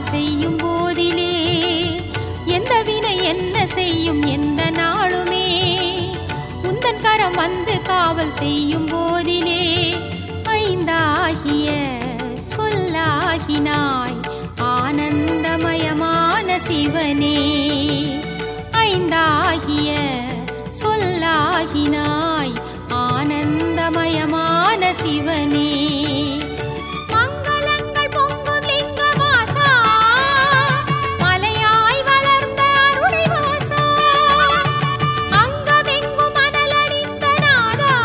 காவல் செய்யும் போதிலே எந்த வினை என்ன செய்யும் எந்த நாளுமே உந்தன் கரம் வந்து காவல் செய்யும் போதிலே ஐந்தாகிய சொல்லாகினாய் ஆனந்தமயமான சிவனே ஐந்தாகிய சொல்லாகினாய் ஆனந்தமயமான சிவனே மங்களங்கள் பொங்கும் லிங்கவாசா, மலையாய் வளர்ந்த அருணை வாசா, அங்கமெங்கும் மணலடிந்த நாதா,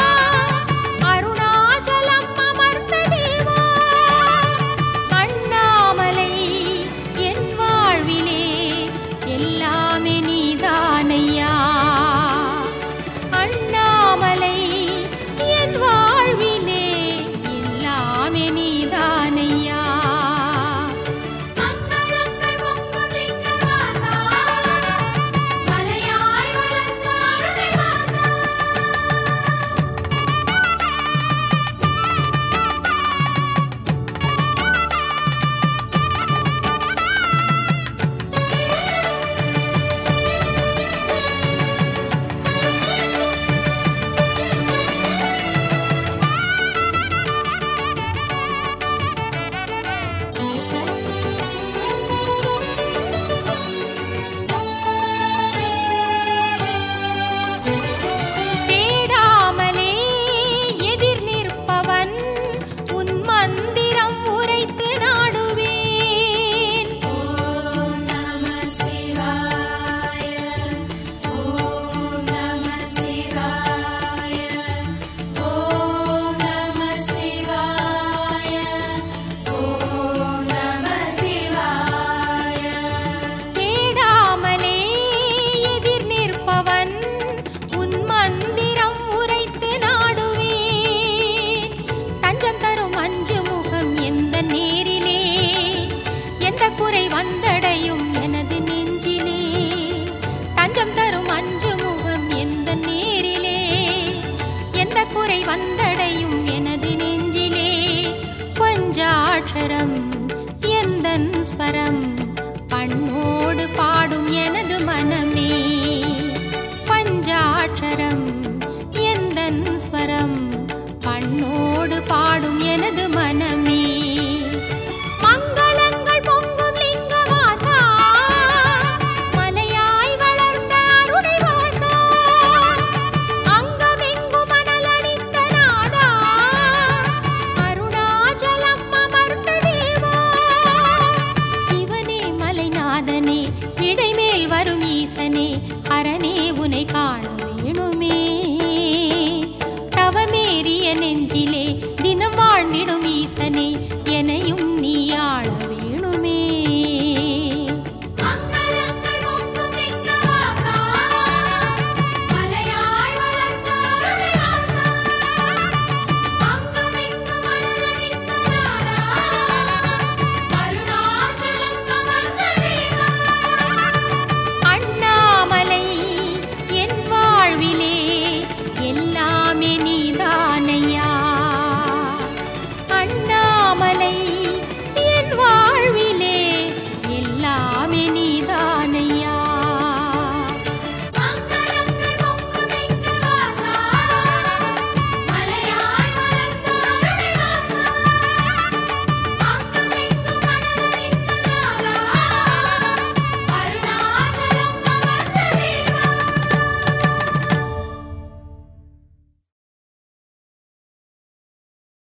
அருணாச்சலம் அமர்ந்த தேவா, அண்ணாமலை என் வாழ்விலே எல்லாமே நீதானையா அண்ணாமலை என் வாழ்விலே எல்லாமே நீதானையா மங்களங்கள் பொங்கும் லிங்கவாசா, மலையாய் வளர்ந்த அருணை வாசா. தேடாமலே எதிர் நிற்பவன் உன் மந்திரம் உரைத்து நாடுவேன் ஓம் நம சிவாய ஓம் நம சிவாய ஓம் நம சிவாய ஓம் நம சிவாய தேடாமலே எதிர் நிற்பவன் உன் மந்திரம் உரைத்து நாடுவேன் தஞ்சம் தரும் அஞ்சு முகம் எந்த நேரிலே எந்த குறை வந்தடையும் எனது நெஞ்சிலே தஞ்சம் தரும் அஞ்சு முகம் எந்த நேரிலே எந்த குறை வந்தடையும் எனது நெஞ்சிலே பஞ்சாட்சரம் எந்தன் ஸ்வரம் பண்ணோடு பாடும் எனது மனமே பஞ்சாட்சரம் எந்தன் ஸ்வரம் பண்ணோடு பாடும் எனது மனமே